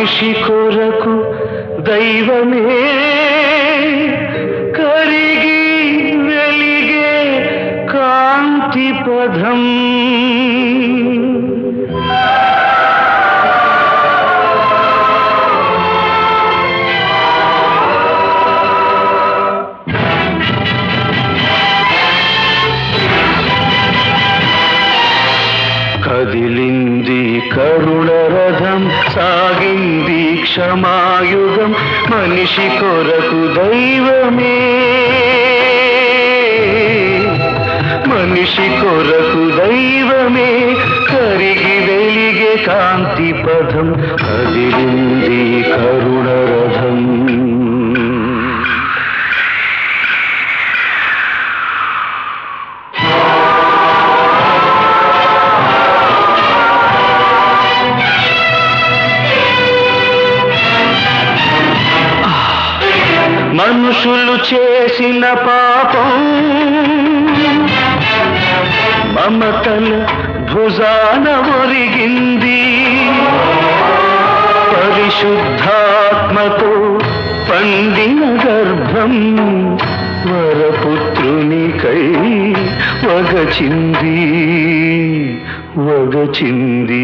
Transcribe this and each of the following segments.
మనిషి కొరకు దైవమే కరిగి వెలిగే కాంతి పదం కదిలింది కరుణ రథం సాగింది క్షమాయుగం మనిషి కొరకు దైవమే మనిషి కొరకు దైవమే కరిగి వెలిగే కాంతి పదం కదిలింది కరుణ రథం మనుషులు చేసిన పాపం మమతల భుజాన ఒరిగింది పరిశుద్ధాత్మతో పండిన గర్భం వరపుత్రునికై వగచింది వగచింది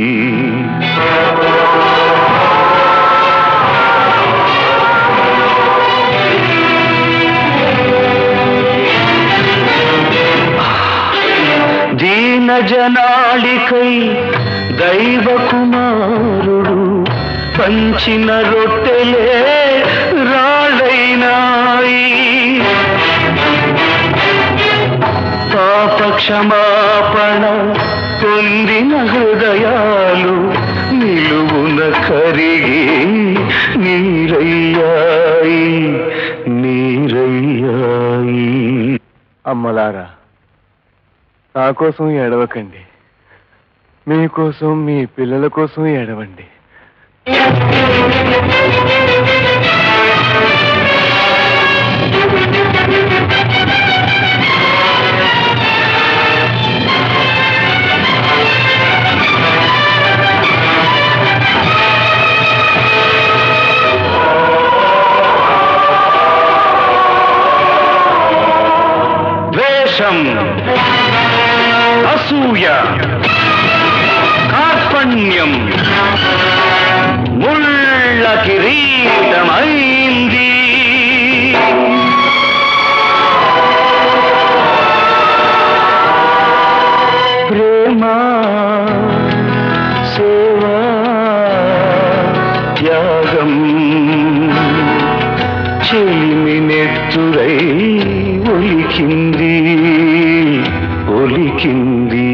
దీన జనాళికై దైవ కుమారుడు పంచిన రొట్టెలే రాళ్ళైనాయి పాప క్షమాపణ పొందిన హృదయాలు నిలువున కరిగి నీరయ్యాయి నీరయ్యాయి అమ్మలారా నా కోసం ఏడవకండి మీకోసం మీ పిల్లల కోసం ఏడవండి ద్వేషం అసూయ కార్పణ్యం ముళ్ళ కిరీటమైంది ప్రేమ సేవా త్యాగం చెలిమి నెత్తురై ఒలికింది ఒలికింది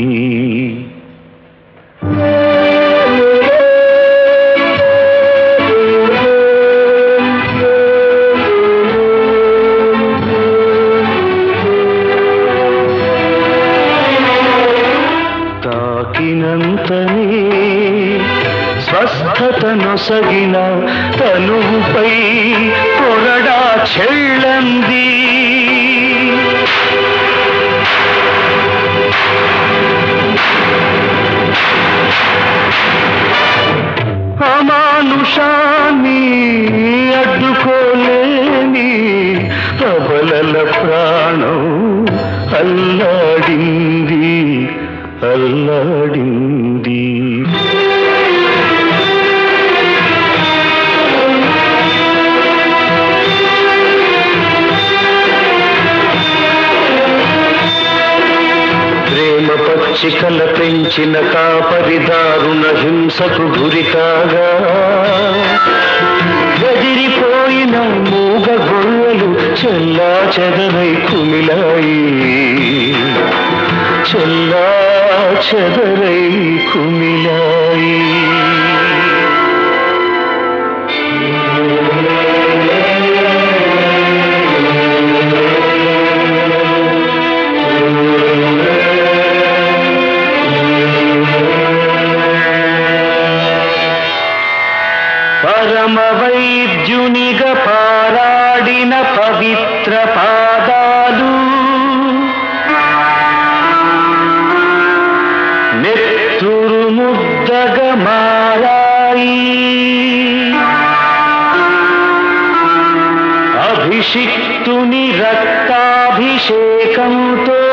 తాకినంతనే స్వస్థతనొసగిన తనువుపై కొరడా చెళ్ళంది అమానుషాన్ని అడ్డుకోలేని ప్రబలల ప్రాణం అల్లాడింది అల్లాడింది ప్రేమ పచ్చికల పెంచిన కాపరిదారుణ హింసకు గురి కాగా గదిరిపోయిన మూగ గొర్రెలు చెల్లా చెదరై కుమిలాయి చెల్లా చెదరై కుమిలాయి పరమ వైద్యునిగా పారాడిన పవిత్ర పాదాలు నెత్తురు ముద్దగా మారాయి పాదాలపై అభిషిక్తుని రక్తాభిషేకంతో